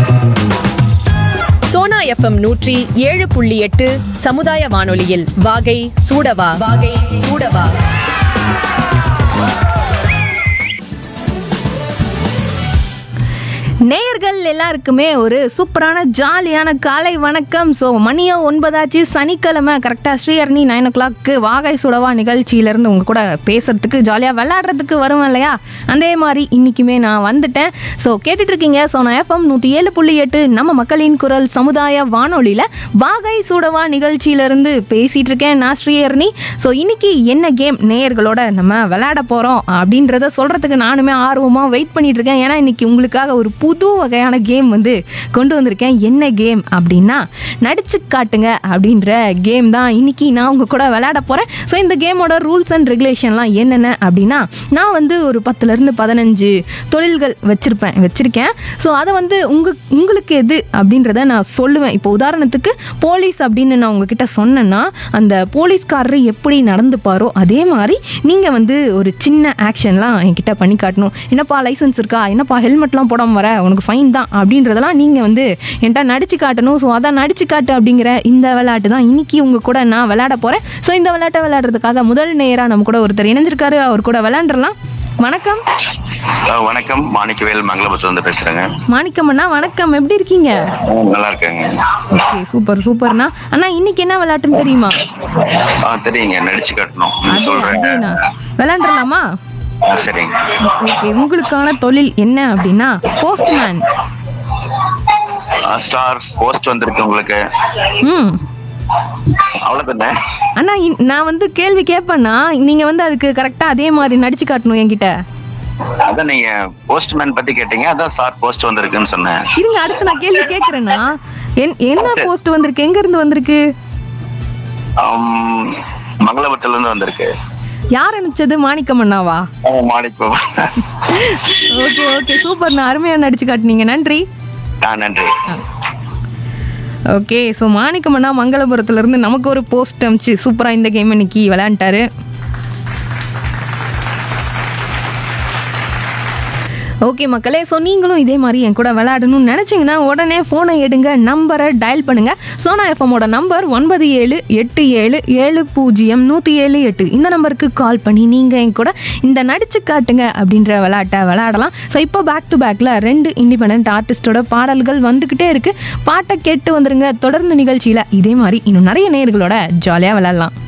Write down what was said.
Sona FM நூற்றி ஏழு புள்ளி எட்டு சமுதாய வானொலியில் வாகை சூடவா வாகை சூடவா நேயர்கள் எல்லாருக்குமே ஒரு சூப்பரான ஜாலியான காலை வணக்கம் ஸோ மணியோ ஒன்பதாச்சு சனிக்கிழமை கரெக்டாக ஸ்ரீஹரணி நைன் ஓ கிளாக்கு வாகை சுடவா நிகழ்ச்சியிலேருந்து உங்கள் கூட பேசுறதுக்கு ஜாலியாக விளையாடுறதுக்கு வருவேன் இல்லையா அதே மாதிரி இன்றைக்குமே நான் வந்துட்டேன் ஸோ கேட்டுட்ருக்கீங்க ஸோ நான் எஃப்எம் நூற்றி ஏழு புள்ளி எட்டு நம்ம மக்களின் குரல் சமுதாய வானொலியில் வாகை சுடவா நிகழ்ச்சியிலேருந்து பேசிகிட்டு இருக்கேன் நான் ஸ்ரீஹரணி ஸோ இன்னைக்கு என்ன கேம் நேயர்களோட நம்ம விளையாட போகிறோம் அப்படின்றத சொல்கிறதுக்கு நானுமே ஆர்வமாக வெயிட் பண்ணிட்டு இருக்கேன் ஏன்னா இன்னைக்கு உங்களுக்காக ஒரு புது வகையான கேம் வந்து கொண்டு வந்திருக்கேன் என்ன கேம் அப்படின்னா நடிச்சு காட்டுங்க அப்படின்ற கேம் தான் இன்னைக்கு நான் உங்க கூட விளையாட போகிறேன் ஸோ இந்த கேமோட ரூல்ஸ் அண்ட் ரெகுலேஷன்லாம் என்னென்ன அப்படின்னா நான் வந்து ஒரு பத்துலேருந்து பதினஞ்சு தொழில்கள் வச்சுருப்பேன் வச்சுருக்கேன் ஸோ அதை வந்து உங்க உங்களுக்கு எது அப்படின்றத நான் சொல்லுவேன் இப்போ உதாரணத்துக்கு போலீஸ் அப்படின்னு நான் உங்ககிட்ட சொன்னேன்னா அந்த போலீஸ்காரர் எப்படி நடந்துப்பாரோ அதே மாதிரி நீங்கள் வந்து ஒரு சின்ன ஆக்ஷன்லாம் என்கிட்ட பண்ணி காட்டணும் என்னப்பா லைசன்ஸ் இருக்கா என்னப்பா ஹெல்மெட்லாம் போடாமல் வர உனக்கு ஃபைன் தான் அப்படின்றதெல்லாம் நீங்கள் வந்து என்கிட்ட நடிச்சு காட்டணும் ஸோ அதான் நடிச்சு காட்டு அப்படிங்கிற இந்த விளையாட்டு தான் இன்னைக்கு உங்க கூட நான் விளையாட போகிறேன் ஸோ இந்த விளையாட்டை விளையாடுறதுக்காக முதல் நேராக நம்ம கூட ஒருத்தர் இணைஞ்சிருக்காரு அவர் கூட விளையாண்டுறலாம் வணக்கம் ஹலோ வணக்கம் மாணிக்கவேல் மங்களபுரத்துல இருந்து பேசுறேங்க மாணிக்கம்மண்ணா வணக்கம் எப்படி இருக்கீங்க நல்லா இருக்கேங்க ஓகே சூப்பர் சூப்பர்ண்ணா அண்ணா இன்னைக்கு என்ன விளையாட்டுன்னு தெரியுமா ஆ தெரியுங்க நடிச்சு காட்டணும் ம், அதே சொல்றேங்க அதேண்ணா விளையாண்டுறலாமா ஆ, சரிங்க ஓகே உங்களுக்கான தொழில் என்ன அப்படின்னா போஸ்ட்மேன் ஆ, ஸ்டார் போஸ்ட் வந்திருக்கு உங்களுக்கு ம் அவ்வளவுதானே அண்ணா இன்- நான் வந்து கேள்வி கேட்பேன்னா நீங்க வந்து அதுக்கு கரெக்டா அதே மாதிரி நடிச்சு காட்டணும் என்கிட்ட அதான் நீங்க போஸ்ட்மேன் பத்தி கேட்டீங்க அதான் சார் போஸ்ட் வந்திருக்குன்னு சொன்னேன் இருங்க அடுத்து நான் கேள்வி கேட்கறேன்னா என்- என்ன போஸ்ட் வந்திருக்கு எங்க இருந்து வந்திருக்கு ஆம், மங்களபுரத்துல இருந்து வந்திருக்கு யார் அனுப்பிச்சது மாணிக்கம் அண்ணாவா ஆ, மாணிக்கம் ஓகே ஓகே சூப்பர்ண்ணா அருமையா நடிச்சு காட்டுனீங்க நன்றி ஆ நன்றி ஓகே ஸோ மாணிக்கம் அண்ணா மங்களபுரத்துல இருந்து நமக்கு ஒரு போஸ்ட் அமிச்சு சூப்பரா இந்த கேம் இன்னைக்கு விளையாண்டாரு ஓகே மக்களே ஸோ நீங்களும் இதே மாதிரி என் கூட விளையாடணும்னு நினச்சிங்கன்னா உடனே ஃபோனை எடுங்க நம்பரை டயல் பண்ணுங்க சோனா எஃப்எம்மோட நம்பர் ஒன்பது ஏழு எட்டு ஏழு ஏழு பூஜ்ஜியம் நூற்றி ஏழு எட்டு இந்த நம்பருக்கு கால் பண்ணி நீங்கள் என் கூட இந்த நடிச்சு காட்டுங்க அப்படின்ற விளையாட்டை விளையாடலாம் ஸோ இப்போ பேக் டு பேக்கில் ரெண்டு இண்டிபெண்ட் ஆர்டிஸ்டோட பாடல்கள் வந்துக்கிட்டே இருக்கு பாட்டை கேட்டு வந்துருங்க தொடர்ந்து நிகழ்ச்சியில் இதே மாதிரி இன்னும் நிறைய நேயர்களோட ஜாலியாக விளையாடலாம்